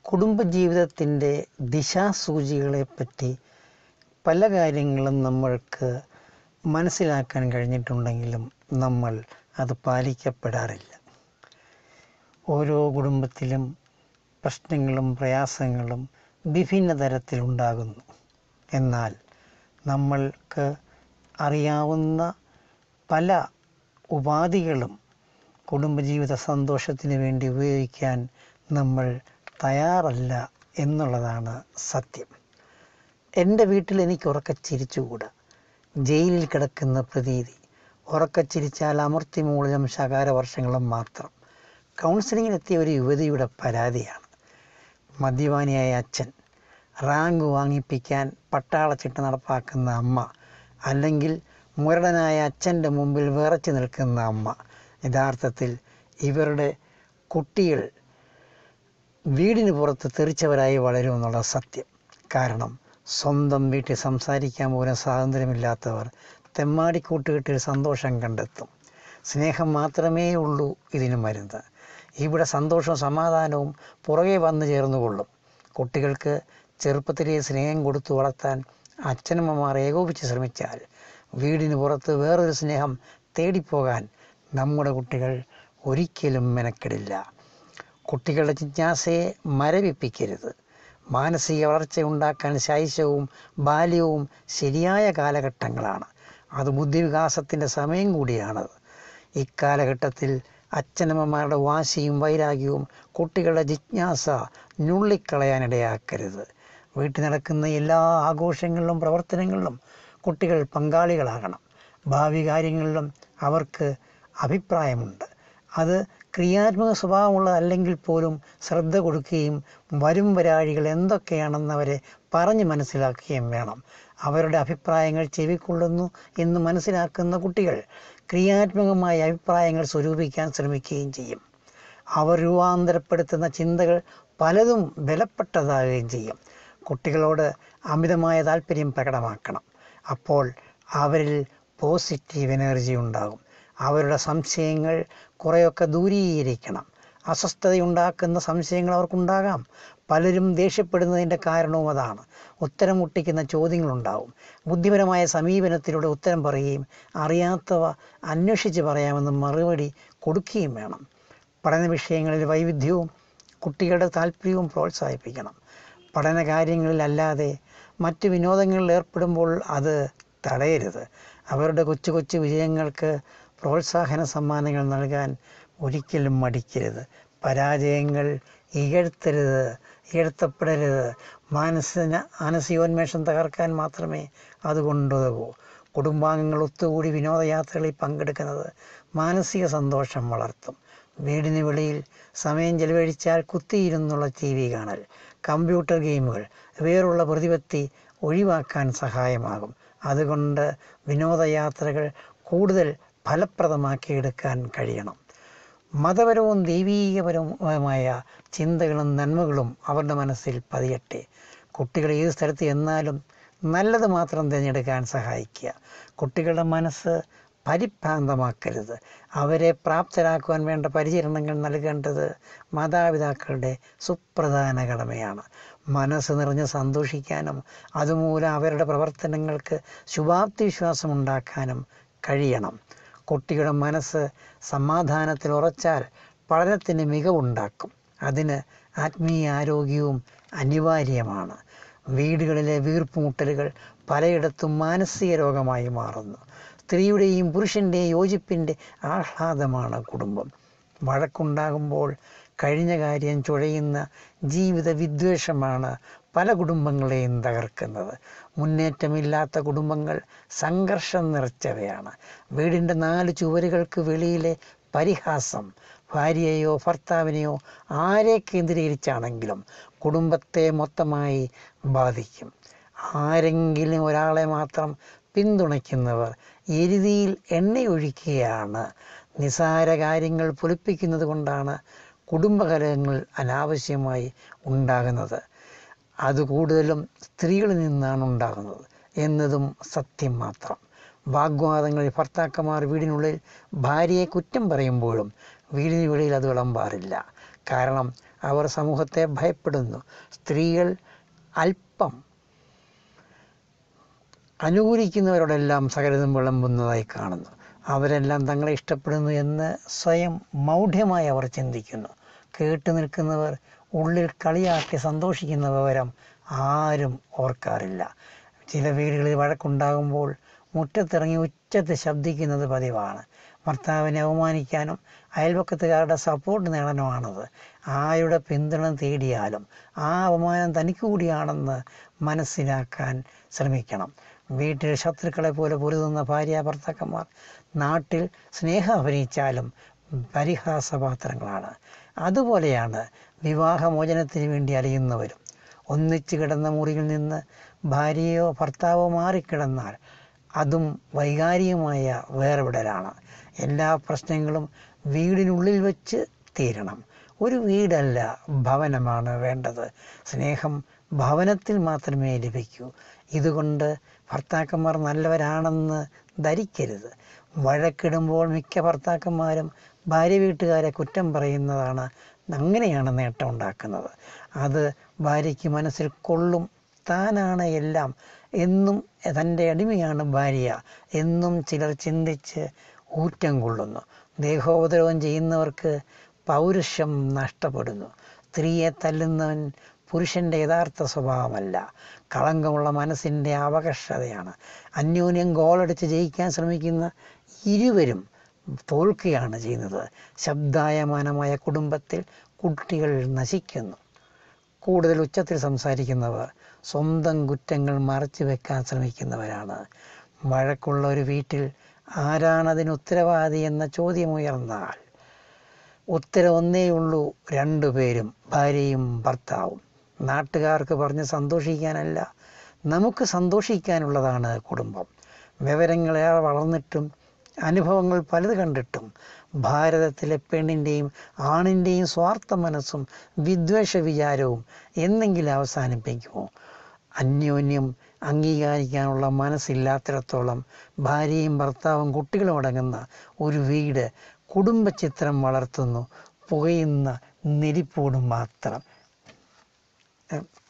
കുടുംബജീവിതത്തിൻ്റെ ദിശാസൂചികളെപ്പറ്റി പല കാര്യങ്ങളും നമ്മൾക്ക് മനസ്സിലാക്കാൻ കഴിഞ്ഞിട്ടുണ്ടെങ്കിലും നമ്മൾ അത് പാലിക്കപ്പെടാറില്ല ഓരോ കുടുംബത്തിലും പ്രശ്നങ്ങളും പ്രയാസങ്ങളും വിഭിന്ന തരത്തിലുണ്ടാകുന്നു എന്നാൽ നമ്മൾക്ക് അറിയാവുന്ന പല ഉപാധികളും കുടുംബജീവിത സന്തോഷത്തിന് വേണ്ടി ഉപയോഗിക്കാൻ നമ്മൾ തയ്യാറല്ല എന്നുള്ളതാണ് സത്യം എൻ്റെ വീട്ടിൽ എനിക്ക് ഉറക്കച്ചിരിച്ചുകൂടാ ജയിലിൽ കിടക്കുന്ന പ്രതീതി ഉറക്കച്ചിരിച്ചാൽ അമർത്തി മൂലം ശകാര വർഷങ്ങളും മാത്രം കൗൺസിലിങ്ങിനെത്തിയ ഒരു യുവതിയുടെ പരാതിയാണ് മദ്യപാനിയായ അച്ഛൻ റാങ്ക് വാങ്ങിപ്പിക്കാൻ പട്ടാളച്ചിട്ട് നടപ്പാക്കുന്ന അമ്മ അല്ലെങ്കിൽ മുരടനായ അച്ഛൻ്റെ മുമ്പിൽ വിറച്ചു നിൽക്കുന്ന അമ്മ യഥാർത്ഥത്തിൽ ഇവരുടെ കുട്ടികൾ വീടിന് പുറത്ത് തെറിച്ചവരായി വളരുമെന്നുള്ള സത്യം കാരണം സ്വന്തം വീട്ടിൽ സംസാരിക്കാൻ പോലും സ്വാതന്ത്ര്യമില്ലാത്തവർ തെമ്മാടിക്കൂട്ടുകെട്ടിൽ സന്തോഷം കണ്ടെത്തും സ്നേഹം മാത്രമേ ഉള്ളൂ ഇതിന് മരുന്ന് ഇവിടെ സന്തോഷവും സമാധാനവും പുറകെ വന്നു ചേർന്നുകൊള്ളും കുട്ടികൾക്ക് ചെറുപ്പത്തിലെ സ്നേഹം കൊടുത്തു വളർത്താൻ അച്ഛനമ്മമാർ ഏകോപിച്ച് ശ്രമിച്ചാൽ വീടിന് പുറത്ത് വേറൊരു സ്നേഹം തേടിപ്പോകാൻ നമ്മുടെ കുട്ടികൾ ഒരിക്കലും മെനക്കെടില്ല കുട്ടികളുടെ ജിജ്ഞാസയെ മരവിപ്പിക്കരുത് മാനസിക വളർച്ച ഉണ്ടാക്കാൻ ശൈശവും ബാല്യവും ശരിയായ കാലഘട്ടങ്ങളാണ് അത് ബുദ്ധിവികാസത്തിൻ്റെ സമയം കൂടിയാണത് ഇക്കാലഘട്ടത്തിൽ അച്ഛനമ്മമാരുടെ വാശിയും വൈരാഗ്യവും കുട്ടികളുടെ ജിജ്ഞാസ ഞുള്ളിക്കളയാനിടയാക്കരുത് വീട്ടിൽ നടക്കുന്ന എല്ലാ ആഘോഷങ്ങളിലും പ്രവർത്തനങ്ങളിലും കുട്ടികൾ പങ്കാളികളാകണം ഭാവി കാര്യങ്ങളിലും അവർക്ക് അഭിപ്രായമുണ്ട് അത് ക്രിയാത്മക സ്വഭാവമുള്ളതല്ലെങ്കിൽ പോലും ശ്രദ്ധ കൊടുക്കുകയും വരും വരാഴികൾ എന്തൊക്കെയാണെന്ന് അവരെ പറഞ്ഞ് മനസ്സിലാക്കുകയും വേണം അവരുടെ അഭിപ്രായങ്ങൾ ചെവിക്കൊള്ളുന്നു എന്ന് മനസ്സിലാക്കുന്ന കുട്ടികൾ ക്രിയാത്മകമായ അഭിപ്രായങ്ങൾ സ്വരൂപിക്കാൻ ശ്രമിക്കുകയും ചെയ്യും അവർ രൂപാന്തരപ്പെടുത്തുന്ന ചിന്തകൾ പലതും ബലപ്പെട്ടതാകുകയും ചെയ്യും കുട്ടികളോട് അമിതമായ താല്പര്യം പ്രകടമാക്കണം അപ്പോൾ അവരിൽ പോസിറ്റീവ് എനർജി ഉണ്ടാകും അവരുടെ സംശയങ്ങൾ കുറേയൊക്കെ ദൂരീകരിക്കണം അസ്വസ്ഥതയുണ്ടാക്കുന്ന സംശയങ്ങൾ അവർക്കുണ്ടാകാം പലരും ദേഷ്യപ്പെടുന്നതിൻ്റെ കാരണവും അതാണ് ഉത്തരം മുട്ടിക്കുന്ന ചോദ്യങ്ങളുണ്ടാവും ബുദ്ധിപരമായ സമീപനത്തിലൂടെ ഉത്തരം പറയുകയും അറിയാത്തവ അന്വേഷിച്ച് പറയാമെന്ന് മറുപടി കൊടുക്കുകയും വേണം പഠന വിഷയങ്ങളിൽ വൈവിധ്യവും കുട്ടികളുടെ താല്പര്യവും പ്രോത്സാഹിപ്പിക്കണം പഠന കാര്യങ്ങളിലല്ലാതെ മറ്റ് വിനോദങ്ങളിൽ ഏർപ്പെടുമ്പോൾ അത് തടയരുത് അവരുടെ കൊച്ചു കൊച്ചു വിജയങ്ങൾക്ക് പ്രോത്സാഹന സമ്മാനങ്ങൾ നൽകാൻ ഒരിക്കലും മടിക്കരുത് പരാജയങ്ങൾ ഇകഴ്ത്തരുത് ഇകഴ്ത്തപ്പെടരുത് മാനസിക മാനസികോന്മേഷം തകർക്കാൻ മാത്രമേ അതുകൊണ്ടുതകൂ കുടുംബാംഗങ്ങൾ ഒത്തുകൂടി വിനോദയാത്രകളിൽ പങ്കെടുക്കുന്നത് മാനസിക സന്തോഷം വളർത്തും വീടിന് വെളിയിൽ സമയം ചെലവഴിച്ചാൽ കുത്തിയിരുന്നുള്ള ടി വി കാണൽ കമ്പ്യൂട്ടർ ഗെയിമുകൾ വേറുള്ള പ്രതിപത്തി ഒഴിവാക്കാൻ സഹായമാകും അതുകൊണ്ട് വിനോദയാത്രകൾ കൂടുതൽ ഫലപ്രദമാക്കിയെടുക്കാൻ കഴിയണം മതപരവും ദൈവീകപരവുമായ ചിന്തകളും നന്മകളും അവരുടെ മനസ്സിൽ പതിയട്ടെ കുട്ടികൾ ഏത് സ്ഥലത്ത് എന്നാലും നല്ലത് മാത്രം തിരഞ്ഞെടുക്കാൻ സഹായിക്കുക കുട്ടികളുടെ മനസ്സ് പരിഭ്രാന്തമാക്കരുത് അവരെ പ്രാപ്തരാക്കുവാൻ വേണ്ട പരിചരണങ്ങൾ നൽകേണ്ടത് മാതാപിതാക്കളുടെ സുപ്രധാന കടമയാണ് മനസ്സ് നിറഞ്ഞ് സന്തോഷിക്കാനും അതുമൂലം അവരുടെ പ്രവർത്തനങ്ങൾക്ക് ശുഭാപ്തി വിശ്വാസം ഉണ്ടാക്കാനും കഴിയണം കുട്ടിയുടെ മനസ്സ് സമാധാനത്തിൽ ഉറച്ചാൽ പഠനത്തിന് മികവുണ്ടാക്കും അതിന് ആത്മീയ ആരോഗ്യവും അനിവാര്യമാണ് വീടുകളിലെ വീർപ്പുമുട്ടലുകൾ പലയിടത്തും മാനസിക രോഗമായി മാറുന്നു സ്ത്രീയുടെയും പുരുഷൻ്റെയും യോജിപ്പിൻ്റെ ആഹ്ലാദമാണ് കുടുംബം വഴക്കുണ്ടാകുമ്പോൾ കഴിഞ്ഞ കാര്യം ചുഴയുന്ന ജീവിത വിദ്വേഷമാണ് പല കുടുംബങ്ങളെയും തകർക്കുന്നത് മുന്നേറ്റമില്ലാത്ത കുടുംബങ്ങൾ സംഘർഷം നിറച്ചവയാണ് വീടിൻ്റെ നാല് ചുവരുകൾക്ക് വെളിയിലെ പരിഹാസം ഭാര്യയെയോ ഭർത്താവിനെയോ ആരെ കേന്ദ്രീകരിച്ചാണെങ്കിലും കുടുംബത്തെ മൊത്തമായി ബാധിക്കും ആരെങ്കിലും ഒരാളെ മാത്രം പിന്തുണയ്ക്കുന്നവർ എരുതിയിൽ എണ്ണയൊഴിക്കുകയാണ് നിസാര കാര്യങ്ങൾ പൊലിപ്പിക്കുന്നത് കൊണ്ടാണ് കുടുംബകലഹങ്ങൾ അനാവശ്യമായി ഉണ്ടാകുന്നത് അത് കൂടുതലും സ്ത്രീകളിൽ നിന്നാണ് ഉണ്ടാകുന്നത് എന്നതും സത്യം മാത്രം വാഗ്വാദങ്ങളിൽ ഭർത്താക്കന്മാർ വീടിനുള്ളിൽ ഭാര്യയെ കുറ്റം പറയുമ്പോഴും വീടിന് വെളിയിൽ അത് വിളമ്പാറില്ല കാരണം അവർ സമൂഹത്തെ ഭയപ്പെടുന്നു സ്ത്രീകൾ അല്പം അനുകൂലിക്കുന്നവരോടെല്ലാം സകലതും വിളമ്പുന്നതായി കാണുന്നു അവരെല്ലാം തങ്ങളെ ഇഷ്ടപ്പെടുന്നു എന്ന് സ്വയം മൗഢ്യമായി അവർ ചിന്തിക്കുന്നു കേട്ടു നിൽക്കുന്നവർ ഉള്ളിൽ കളിയാക്കി സന്തോഷിക്കുന്ന വിവരം ആരും ഓർക്കാറില്ല ചില വീടുകളിൽ വഴക്കുണ്ടാകുമ്പോൾ മുറ്റത്തിറങ്ങി ഉച്ചത്തിൽ ശബ്ദിക്കുന്നത് പതിവാണ് ഭർത്താവിനെ അവമാനിക്കാനും അയൽപക്കത്തുകാരുടെ സപ്പോർട്ട് നേടാനുമാണത് ആരുടെ പിന്തുണ തേടിയാലും ആ അവമാനം തനിക്ക് കൂടിയാണെന്ന് മനസ്സിലാക്കാൻ ശ്രമിക്കണം വീട്ടിൽ ശത്രുക്കളെ പോലെ പൊരുതുന്ന ഭാര്യ ഭർത്താക്കന്മാർ നാട്ടിൽ സ്നേഹം അഭിനയിച്ചാലും പരിഹാസപാത്രങ്ങളാണ് അതുപോലെയാണ് വിവാഹമോചനത്തിന് വേണ്ടി അലയുന്നവരും ഒന്നിച്ചു കിടന്ന മുറിയിൽ നിന്ന് ഭാര്യയോ ഭർത്താവോ മാറിക്കിടന്നാൽ അതും വൈകാരികമായ വേർവിടലാണ് എല്ലാ പ്രശ്നങ്ങളും വീടിനുള്ളിൽ വെച്ച് തീരണം ഒരു വീടല്ല ഭവനമാണ് വേണ്ടത് സ്നേഹം ഭവനത്തിൽ മാത്രമേ ലഭിക്കൂ ഇതുകൊണ്ട് ഭർത്താക്കന്മാർ നല്ലവരാണെന്ന് ധരിക്കരുത് വഴക്കിടുമ്പോൾ മിക്ക ഭർത്താക്കന്മാരും ഭാര്യ വീട്ടുകാരെ കുറ്റം പറയുന്നതാണ് അങ്ങനെയാണ് നേട്ടം ഉണ്ടാക്കുന്നത് അത് ഭാര്യയ്ക്ക് മനസ്സിൽ കൊള്ളും താനാണ് എല്ലാം എന്നും തൻ്റെ അടിമയാണ് ഭാര്യ എന്നും ചിലർ ചിന്തിച്ച് ഊറ്റം കൊള്ളുന്നു ദേഹോപദ്രവം ചെയ്യുന്നവർക്ക് പൗരുഷം നഷ്ടപ്പെടുന്നു സ്ത്രീയെ തല്ലുന്നവൻ പുരുഷൻ്റെ യഥാർത്ഥ സ്വഭാവമല്ല കളങ്കമുള്ള മനസ്സിൻ്റെ അവകർഷതയാണ് അന്യോന്യം ഗോളടിച്ച് ജയിക്കാൻ ശ്രമിക്കുന്ന ഇരുവരും തോൽക്കുകയാണ് ചെയ്യുന്നത് ശബ്ദായമാനമായ കുടുംബത്തിൽ കുട്ടികൾ നശിക്കുന്നു കൂടുതൽ ഉച്ചത്തിൽ സംസാരിക്കുന്നവർ സ്വന്തം കുറ്റങ്ങൾ മറച്ചു വെക്കാൻ ശ്രമിക്കുന്നവരാണ് വഴക്കുള്ള ഒരു വീട്ടിൽ ആരാണതിന് ഉത്തരവാദി എന്ന ചോദ്യം ഉയർന്നാൽ ഉത്തരം ഒന്നേയുള്ളൂ രണ്ടുപേരും ഭാര്യയും ഭർത്താവും നാട്ടുകാർക്ക് പറഞ്ഞ് സന്തോഷിക്കാനല്ല നമുക്ക് സന്തോഷിക്കാനുള്ളതാണ് കുടുംബം വിവരങ്ങളേറെ വളർന്നിട്ടും അനുഭവങ്ങൾ പലത് കണ്ടിട്ടും ഭാരതത്തിലെ പെണ്ണിൻ്റെയും ആണിൻ്റെയും സ്വാർത്ഥ മനസ്സും വിദ്വേഷ വിചാരവും എന്നെങ്കിലും അവസാനിപ്പിക്കുമോ അന്യോന്യം അംഗീകരിക്കാനുള്ള മനസ്സില്ലാത്തിടത്തോളം ഭാര്യയും ഭർത്താവും കുട്ടികളും അടങ്ങുന്ന ഒരു വീട് കുടുംബചിത്രം വളർത്തുന്നു പുകയുന്ന നെരിപ്പോടും മാത്രം